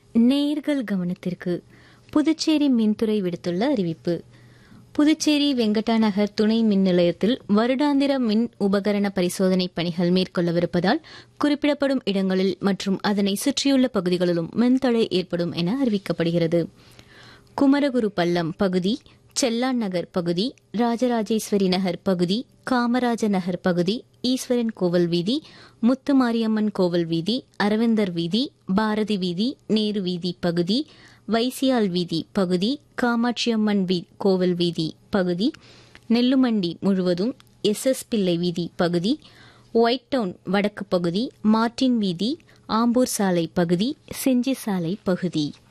நேர்கள் கவனத்திற்கு புதுச்சேரி மின்துறை விடுத்துள்ள அறிவிப்பு புதுச்சேரி வெங்கடா நகர் துணை மின் நிலையத்தில் வருடாந்திர மின் உபகரண பரிசோதனை பணிகள் மேற்கொள்ளவிருப்பதால் குறிப்பிடப்படும் இடங்களில் மற்றும் அதனை சுற்றியுள்ள பகுதிகளிலும் மின்தடை ஏற்படும் என அறிவிக்கப்படுகிறது குமரகுரு பள்ளம் பகுதி செல்லான் நகர் பகுதி ராஜராஜேஸ்வரி நகர் பகுதி காமராஜ நகர் பகுதி ஈஸ்வரன் கோவில் வீதி முத்துமாரியம்மன் கோவில் வீதி அரவிந்தர் வீதி பாரதி வீதி நேரு வீதி பகுதி வைசியால் வீதி பகுதி காமாட்சியம்மன் வீ கோவில் வீதி பகுதி நெல்லுமண்டி முழுவதும் எஸ் எஸ் பிள்ளை வீதி பகுதி ஒயிட் டவுன் வடக்கு பகுதி மார்டின் வீதி ஆம்பூர் சாலை பகுதி செஞ்சி சாலை பகுதி